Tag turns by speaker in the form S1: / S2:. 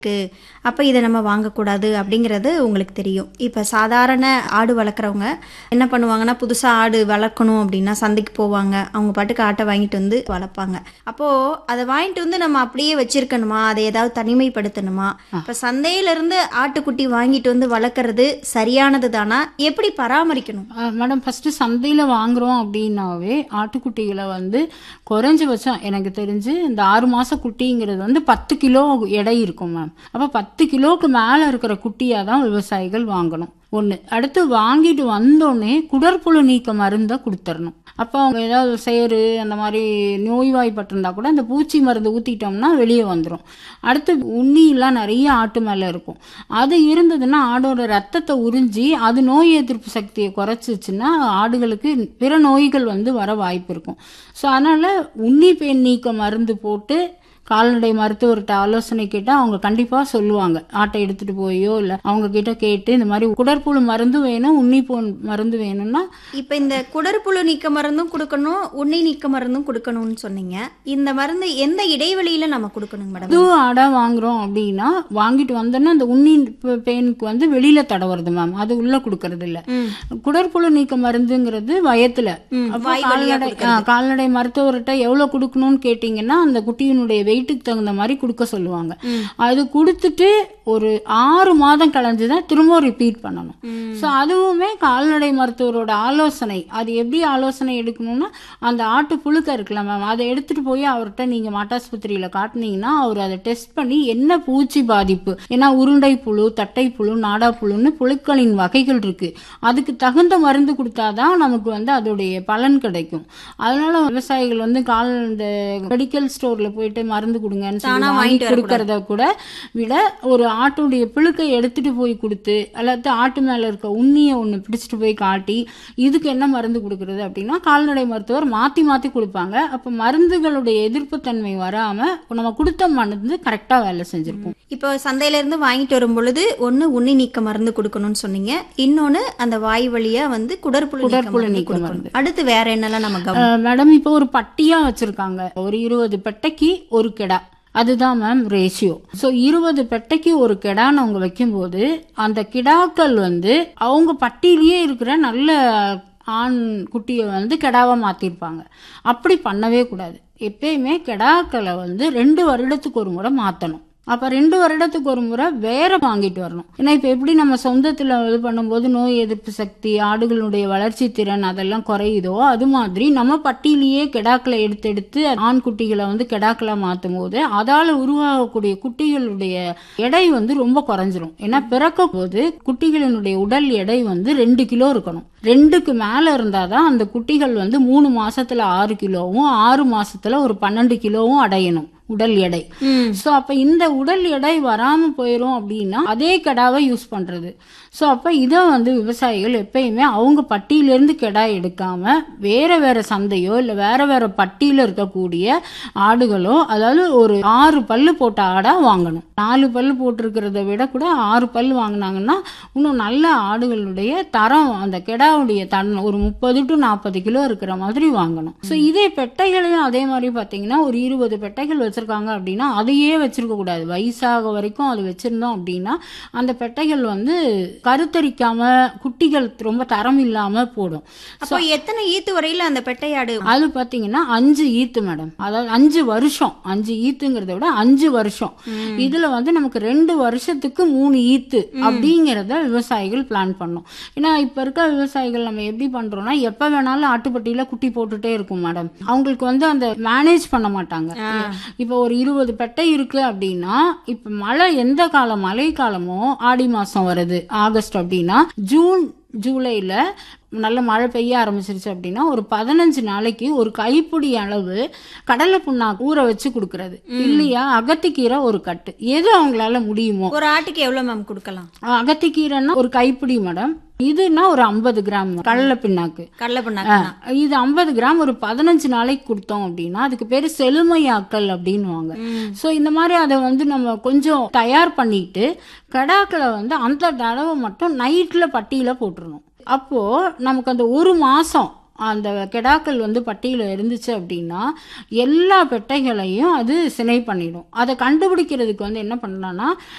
S1: இருக்கு அப்போ இதை நம்ம வாங்கக்கூடாது அப்படிங்கிறது உங்களுக்கு தெரியும் இப்போ சாதாரண ஆடு வளர்க்குறவங்க என்ன பண்ணுவாங்கன்னா புதுசாக ஆடு வளர்க்கணும் அப்படின்னா சந்தைக்கு போவாங்க அவங்க பாட்டுக்கு ஆட்டை வாங்கிட்டு வந்து வளர்ப்பாங்க அப்போது அதை வாங்கிட்டு வந்து நம்ம அப்படியே வச்சிருக்கணுமா அதை ஏதாவது தனிமைப்படுத்தணுமா இப்போ சந்தையிலேருந்து ஆட்டுக்குட்டி வாங்கிட்டு வந்து வளர்க்குறது சரியானது தானா எப்படி பராமரிக்கணும்
S2: அஹ் மேடம் ஃபஸ்ட்டு சந்தையில் வாங்குறோம் அப்படின்னாவே ஆட்டுக்குட்டிகளை வந்து குறைஞ்சபட்சம் எனக்கு தெரிஞ்சு இந்த ஆறு மாத குட்டிங்கிறது வந்து பத்து கிலோ எடை இருக்கும் மேம் அப்போ பத்து கிலோவுக்கு மேலே இருக்கிற குட்டியாக தான் விவசாயிகள் வாங்கணும் ஒன்று அடுத்து வாங்கிட்டு வந்தோடனே குடற்புழு நீக்க மருந்தை கொடுத்துடணும் அப்போ அவங்க ஏதாவது சேறு அந்த மாதிரி நோய்வாய்ப்பட்டிருந்தா கூட அந்த பூச்சி மருந்து ஊற்றிட்டோம்னா வெளியே வந்துடும் அடுத்து உண்ணிலாம் நிறைய ஆட்டு மேலே இருக்கும் அது இருந்ததுன்னா ஆடோட ரத்தத்தை உறிஞ்சி அது நோய் எதிர்ப்பு சக்தியை குறைச்சிச்சுன்னா ஆடுகளுக்கு பிற நோய்கள் வந்து வர வாய்ப்பு இருக்கும் ஸோ அதனால் உண்ணி பேன் நீக்க மருந்து போட்டு கால்நடை மருத்துவர்கிட்ட ஆலோசனை கேட்டால் அவங்க கண்டிப்பாக சொல்லுவாங்க ஆட்டை எடுத்துகிட்டு போயோ இல்லை அவங்க கிட்ட கேட்டு இந்த மாதிரி குடற்புழு மருந்து வேணும் உன்னிப்போன் மருந்து வேணும்னா
S1: இப்போ இந்த குடற்புழு நீக்க மருந்தும் கொடுக்கணும் உண்ணி நீக்க மருந்தும் கொடுக்கணும்னு சொன்னீங்க இந்த மருந்து எந்த இடைவெளியில நம்ம கொடுக்கணுங்க மேடம்
S2: புது ஆடா வாங்குறோம் அப்படின்னா வாங்கிட்டு வந்தோன்னா அந்த உண்ணி ப- பேனுக்கு வந்து வெளியில தடவுறது மேம் அது உள்ள கொடுக்கறது இல்ல
S1: ம்.
S2: குடற்புழு நீக்க மருந்துங்கிறது வயத்துல
S1: ம்,
S2: அப்போ
S1: வாய் வழியா
S2: கால்நடை ஆ, கால்நடை மருத்துவர்கிட்ட எவ்வளவு கொடுக்கணும்னு கேட்டீங்கன்னா அந்த குட்டியினுடைய வெயிட்டுக்கு தகுந்த மாதிரி கொடுக்க சொல்லுவாங்க
S1: ம்.
S2: அது கொடுத்துட்டு ஒரு ஆறு மாதம் கழிஞ்சுதான் திரும்ப ரிப்பீட் பண்ணணும்
S1: ம்.
S2: ஸோ அதுவுமே கால்நடை மருத்துவரோட ஆலோசனை அது எப்படி ஆலோசனை எடுக்கணும்னா அந்த ஆட்டு புழுக்க இருக்குல்ல மேம் அதை எடுத்துட்டு போய் அவர்கிட்ட நீங்க மாட்டாஸ்பத்திரியில காட்டுனீங்கன்னா அவர் அதை டெஸ்ட் பண்ணி என்ன பூச்சி பாதிப்பு ஏன்னா உருண்டை புழு தட்டை புழு நாடா புழுன்னு புழுக்களின் வகைகள் இருக்கு அதுக்கு தகுந்த மருந்து கொடுத்தாதான் நமக்கு வந்து அதோடைய பலன் கிடைக்கும் அதனால விவசாயிகள் வந்து கால் இந்த மெடிக்கல் ஸ்டோர்ல போயிட்டு மருந்து கொடுங்கன்னு சொல்லி
S1: தானா
S2: வாங்கி
S1: வாங்கிட்டு
S2: கொடுக்கறத கூட விட ஒரு ஆட்டுடைய புழுக்கை எடுத்துட்டு போய் கொடுத்து அல்லது ஆட்டு மேல இருக்க உண்ணியை ஒன்று பிடிச்சிட்டு போய் காட்டி இதுக்கு என்ன மருந்து கொடுக்கறது அப்படின்னா கால்நடை மருத்துவர் மாத்தி மாத்தி கொடுப்பாங்க அப்ப மருந்துகளுடைய எதிர்ப்பு தன்மை வராம நம்ம கொடுத்த மருந்து கரெக்டா வேலை செஞ்சிருக்கும்
S1: இப்போ சந்தையில இருந்து வாங்கிட்டு வரும் பொழுது ஒண்ணு உண்ணி நீக்க மருந்து கொடுக்கணும்னு சொன்னீங்க இன்னொன்னு அந்த வாய் வழியா வந்து குடற்புழு நீக்க
S2: குடற்புழு
S1: மருந்து
S2: நீக்க
S1: கொடுக்கணும் அடுத்து வேற என்னெல்லாம் நம்ம கவனம்
S2: அஹ் மேடம் இப்போ ஒரு பட்டியா வச்சிருக்காங்க ஒரு இருபது பெட்டைக்கு ஒரு கெடா அதுதான் மேம் ரேஷியோ ஸோ இருபது பெட்டைக்கு ஒரு கெடான்னு அவங்க வைக்கும்போது அந்த கிடாக்கள் வந்து அவங்க பட்டியிலேயே இருக்கிற நல்ல ஆண் குட்டியை வந்து கெடாவா மாத்திருப்பாங்க அப்படி பண்ணவே கூடாது எப்பயுமே கெடாக்களை வந்து ரெண்டு வருடத்துக்கு ஒரு முறை மாத்தணும் அப்ப ரெண்டு வருடத்துக்கு ஒரு முறை வேற வாங்கிட்டு வரணும் ஏன்னா இப்ப எப்படி நம்ம சொந்தத்துல இது பண்ணும்போது நோய் எதிர்ப்பு சக்தி ஆடுகளுடைய வளர்ச்சி திறன் அதெல்லாம் குறையுதோ அது மாதிரி நம்ம பட்டியலையே கெடாக்களை எடுத்து எடுத்து ஆண் குட்டிகளை வந்து கெடாக்களா மாத்தும் போது அதால உருவாகக்கூடிய குட்டிகளுடைய எடை வந்து ரொம்ப குறைஞ்சிரும் ஏன்னா பிறக்க போது குட்டிகளினுடைய உடல் எடை வந்து ரெண்டு கிலோ இருக்கணும் ரெண்டுக்கு மேல இருந்தாதான் அந்த குட்டிகள் வந்து மூணு மாசத்துல ஆறு கிலோவும் ஆறு மாசத்துல ஒரு பன்னெண்டு கிலோவும் அடையணும் உடல் எடை
S1: ம்.
S2: ஸோ அப்போ இந்த உடல் எடை வராம போயிடும் அப்படின்னா அதே கெடாவை யூஸ் பண்றது ஸோ அப்போ இதை வந்து விவசாயிகள் எப்பயுமே அவங்க பட்டியிலேருந்து கெடா எடுக்காம வேற வேற சந்தையோ இல்லை வேற வேற பட்டியில இருக்கக்கூடிய ஆடுகளோ அதாவது ஒரு ஆறு பல்லு போட்ட ஆடா வாங்கணும் நாலு பல்லு போட்டிருக்கிறத விட கூட ஆறு பல்லு வாங்கினாங்கன்னா இன்னும் நல்ல ஆடுகளுடைய தரம் அந்த கெடாவுடைய தன் ஒரு முப்பது டு நாற்பது கிலோ இருக்கிற மாதிரி வாங்கணும் ஸோ இதே பெட்டைகளையும் அதே மாதிரி பார்த்தீங்கன்னா ஒரு இருபது பெட்டைகள் வச்சிருக்காங்க அப்படின்னா அதையே வச்சிருக்க கூடாது வயசாக வரைக்கும் அது வச்சிருந்தோம் அப்படின்னா அந்த பெட்டைகள் வந்து கருத்தரிக்காம குட்டிகள் ரொம்ப தரம் இல்லாம போடும்
S1: அப்போ எத்தனை ஈத்து வரையில அந்த பெட்டையாடு
S2: அது பாத்தீங்கன்னா அஞ்சு ஈத்து மேடம் அதாவது அஞ்சு வருஷம் அஞ்சு ஈத்துங்கிறத விட அஞ்சு வருஷம் இதுல வந்து நமக்கு ரெண்டு வருஷத்துக்கு மூணு ஈத்து அப்படிங்கறத விவசாயிகள் பிளான் பண்ணோம் ஏன்னா இப்ப இருக்க விவசாயிகள் நம்ம எப்படி பண்றோம்னா எப்ப வேணாலும் ஆட்டுப்பட்டியில குட்டி போட்டுட்டே இருக்கும் மேடம் அவங்களுக்கு வந்து அந்த மேனேஜ் பண்ண மாட்டாங்க இப்போ ஒரு இருபது பெட்டை இருக்கு அப்படின்னா இப்ப மழை எந்த காலம் மழை காலமோ ஆடி மாசம் வருது ஆகஸ்ட் அப்படின்னா ஜூன் ஜூலைல நல்ல மழை பெய்ய ஆரம்பிச்சிருச்சு அப்படின்னா ஒரு பதினஞ்சு நாளைக்கு ஒரு கைப்பிடி அளவு கடலை புண்ணாக்கு ஊற வச்சு கொடுக்கறது இல்லையா அகத்திக்கீரை ஒரு கட்டு எது அவங்களால முடியுமோ
S1: ஒரு ஆட்டுக்கு எவ்வளவு மேம் கொடுக்கலாம்
S2: அகத்திக்கீரைன்னா ஒரு கைப்பிடி மேடம் இதுன்னா ஒரு ஐம்பது கிராம் கடலை பிண்ணாக்கு
S1: கடலை பண்ணாக்கா
S2: இது ஐம்பது கிராம் ஒரு பதினஞ்சு நாளைக்கு கொடுத்தோம் அப்படின்னா அதுக்கு பேரு செழுமையாக்கல் அப்படின்னுவாங்க ஸோ இந்த மாதிரி அதை வந்து நம்ம கொஞ்சம் தயார் பண்ணிட்டு கடாக்களை வந்து அந்த தடவை மட்டும் நைட்ல பட்டியில போட்டுறணும் அப்போ நமக்கு அந்த ஒரு மாசம் அந்த கெடாக்கள் வந்து பட்டியில் இருந்துச்சு அப்படின்னா எல்லா பெட்டைகளையும் அது சினை பண்ணிடும் அதை கண்டுபிடிக்கிறதுக்கு வந்து என்ன பண்ணலாம்னா